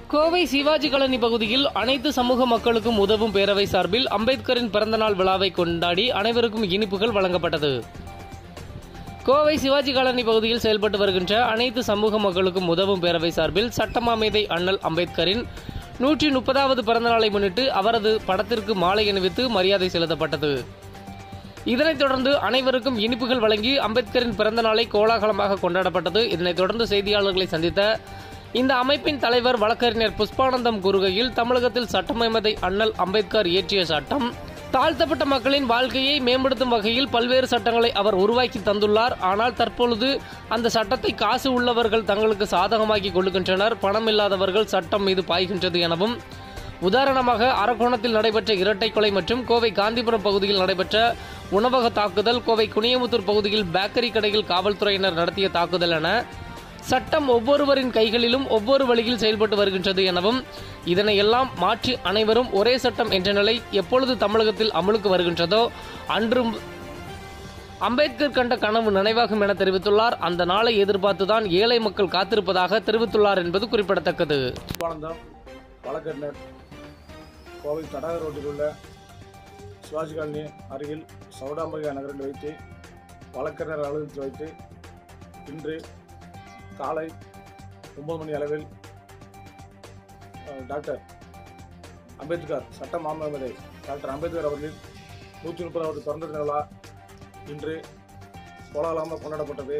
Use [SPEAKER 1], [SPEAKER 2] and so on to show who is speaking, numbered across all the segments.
[SPEAKER 1] Kovai Sivaji colony பகுதியில் அனைத்து சமூக மக்களுக்கும் உதவும் பேரவை சார்பில் அம்பேத்கரின் பிறந்தநாள் விழாவை கொண்டாடி அனைவருக்கும் இனிப்புகள் வழங்கப்பட்டது கோவை சிவாஜி காலனி பகுதியில் செயல்பட்டு வருகின்ற அனைத்து சமூக மக்களுக்கும் உதவும் பேரவை சார்பில் சட்டமாமேதை அண்ணல் அம்பேத்கரின் நூற்றி முப்பதாவது பிறந்தநாளை முன்னிட்டு அவரது படத்திற்கு மாலை அணிவித்து மரியாதை செலுத்தப்பட்டது இதனைத் தொடர்ந்து அனைவருக்கும் இனிப்புகள் வழங்கி அம்பேத்கரின் பிறந்த நாளை கோலாகலமாக கொண்டாடப்பட்டது இதனைத் தொடர்ந்து செய்தியாளர்களை சந்தித்த இந்த அமைப்பின் தலைவர் வழக்கறிஞர் புஷ்பானந்தம் கூறுகையில் தமிழகத்தில் சட்டமேமதை அண்ணல் அம்பேத்கர் இயற்றிய சட்டம் தாழ்த்தப்பட்ட மக்களின் வாழ்க்கையை மேம்படுத்தும் வகையில் பல்வேறு சட்டங்களை அவர் உருவாக்கி தந்துள்ளார் ஆனால் தற்பொழுது அந்த சட்டத்தை காசு உள்ளவர்கள் தங்களுக்கு சாதகமாக்கி கொள்ளுகின்றனர் பணம் இல்லாதவர்கள் சட்டம் மீது பாய்கின்றது எனவும் உதாரணமாக அரக்கோணத்தில் நடைபெற்ற இரட்டை கொலை மற்றும் கோவை காந்திபுரம் பகுதியில் நடைபெற்ற உணவக தாக்குதல் கோவை குனியமுத்தூர் பகுதியில் பேக்கரி கடையில் காவல்துறையினர் நடத்திய தாக்குதல் என சட்டம் ஒவ்வொருவரின் கைகளிலும் ஒவ்வொரு வழியில் செயல்பட்டு வருகின்றது எனவும் இதனையெல்லாம் மாற்றி அனைவரும் ஒரே சட்டம் என்ற நிலை எப்பொழுது தமிழகத்தில் அமலுக்கு வருகின்றதோ அன்றும் அம்பேத்கர் கண்ட கனவு நினைவாகும் என தெரிவித்துள்ளார் அந்த நாளை எதிர்பார்த்துதான் ஏழை மக்கள் காத்திருப்பதாக தெரிவித்துள்ளார் என்பது குறிப்பிடத்தக்கது
[SPEAKER 2] ஆனந்தம் வழக்கறிஞர் கோவை தடாக ரோட்டில் உள்ள சிவாஜி காலனி அருகில் சௌடாம்பகா நகரில் வைத்து வழக்கறிஞர் அலுவலகத்தில் வைத்து இன்று காலை ஒன்பது மணி அளவில் அஹ், டாக்டர் அம்பேத்கர் சட்ட மாமேதை டாக்டர் அம்பேத்கர் அவர்களின் நூற்றி முப்பதாவது பிறந்த தின விழா இன்று கோலாகலமாக கொண்டாடப்பட்டது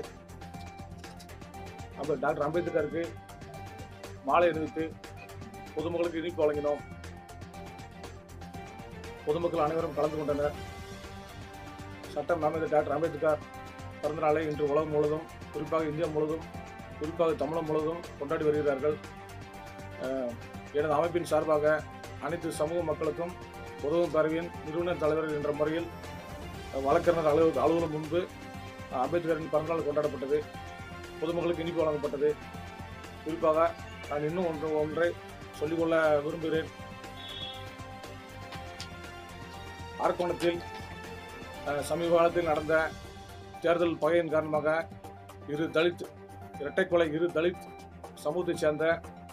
[SPEAKER 2] அப்போ டாக்டர் அம்பேத்கருக்கு மாலை அணிவித்து பொதுமக்களுக்கு இனிப்பு வழங்கினோம் பொதுமக்கள் அனைவரும் கலந்து கொண்டனர் சட்டம் நாமது டாக்டர் அம்பேத்கர் பிறந்த நாளை இன்று உலகம் முழுவதும் குறிப்பாக இந்தியா முழுவதும் குறிப்பாக தமிழகம் முழுவதும் கொண்டாடி வருகிறார்கள் அஹ், எனது அமைப்பின் சார்பாக அனைத்து சமூக மக்களுக்கும் உதவும் பேரவையின் நிறுவனர் தலைவர் என்ற முறையில் அஹ், வழக்கறிஞர் அலுவலக அலுவலகம் முன்பு அஹ், அம்பேத்கரின் பிறந்தநாள் கொண்டாடப்பட்டது பொதுமக்களுக்கு இனிப்பு வழங்கப்பட்டது குறிப்பாக நான் இன்னும் ஒன்று ஒன்றை சொல்லிக்கொள்ள விரும்புகிறேன் அரக்கோணத்தில் அஹ், சமீப காலத்தில் நடந்த தேர்தல் பகையின் காரணமாக இரு தலித் இரட்டை கொலை இரு தலித் சமூகத்தைச் சேர்ந்த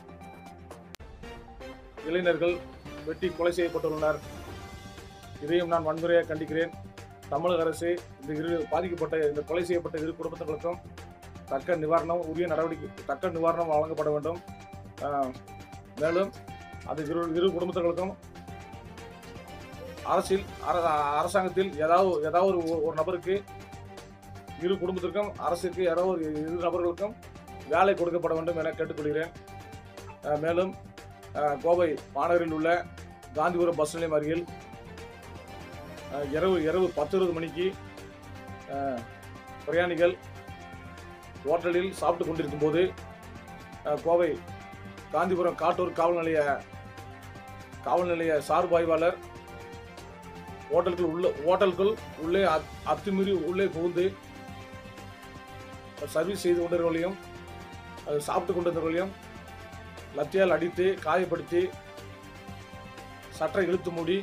[SPEAKER 2] இளைஞர்கள் வெட்டி கொலை செய்யப்பட்டுள்ளனர் இதையும் நான் வன்முறையாக கண்டிக்கிறேன் தமிழக அரசு இந்த இரு பாதிக்கப்பட்ட இந்த கொலை செய்யப்பட்ட இரு குடும்பத்தினருக்கும் தக்க நிவாரணம் உரிய நடவடிக்கை தக்க நிவாரணம் வழங்கப்பட வேண்டும் அஹ், மேலும் அந்த இரு இரு குடும்பத்தினர்களுக்கும் அரசில் அர- அரசாங்கத்தில் ஏதாவது ஏதாவது ஒரு ஒரு நபருக்கு இரு குடும்பத்திற்கும் அரசுக்கு ஏதாவது ஒரு இரு நபர்களுக்கும் வேலை கொடுக்கப்பட வேண்டும் என கேட்டுக்கொள்கிறேன் அஹ், மேலும் அஹ், கோவை மாநகரில் உள்ள காந்திபுரம் பஸ் நிலையம் அருகில் அஹ், இரவு இரவு பத்து இருபது மணிக்கு அஹ், பிரயாணிகள் ஹோட்டலில் சாப்பிட்டு கொண்டிருக்கும் போது அஹ், கோவை காந்திபுரம் காட்டூர் காவல் நிலைய காவல் நிலைய சார்பு ஆய்வாளர் ஹோட்டலுக்குள் உள்ள ஹோட்டலுக்குள் உள்ளே அத்- அத்துமீறி உள்ளே புகுந்து சர்வீஸ் செய்து கொண்டிருக்கவர்களையும் அது சாப்பிட்டு கொண்டிருந்தவர்களையும் லத்தியால் அடித்து காயப்படுத்தி சற்றை இழுத்து மூடி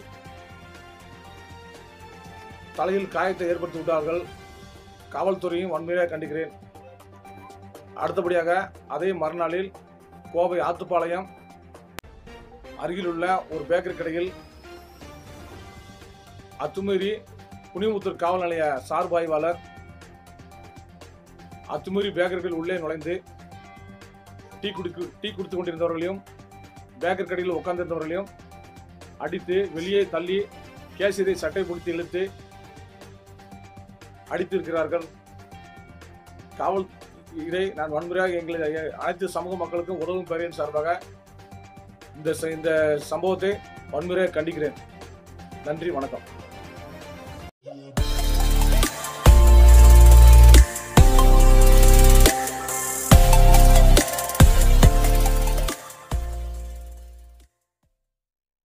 [SPEAKER 2] தலையில் காயத்தை ஏற்படுத்தி விட்டார்கள் காவல்துறையும் வன்மையாக கண்டிக்கிறேன் அடுத்தபடியாக அதே மறுநாளில் கோவை ஆத்துப்பாளையம் அருகிலுள்ள ஒரு பேக்கரி கடையில் அத்துமீறி குனிமுத்தூர் காவல் நிலைய சார்பு ஆய்வாளர் அத்துமீறி பேக்கர்கள் உள்ளே நுழைந்து டீ குடிக்கு டீ குடித்து கொண்டிருந்தவர்களையும் பேக்கர் கடையில் உட்கார்ந்திருந்தவர்களையும் அடித்து வெளியே தள்ளி கேசரி சட்டை பிடித்து இழுத்து அடித்திருக்கிறார்கள் காவல் இதை நான் வன்முறையாக எங்களை அனைத்து சமூக மக்களுக்கும் உதவும் பேரின் சார்பாக இந்த ச- இந்த சம்பவத்தை வன்முறையாக கண்டிக்கிறேன் நன்றி வணக்கம்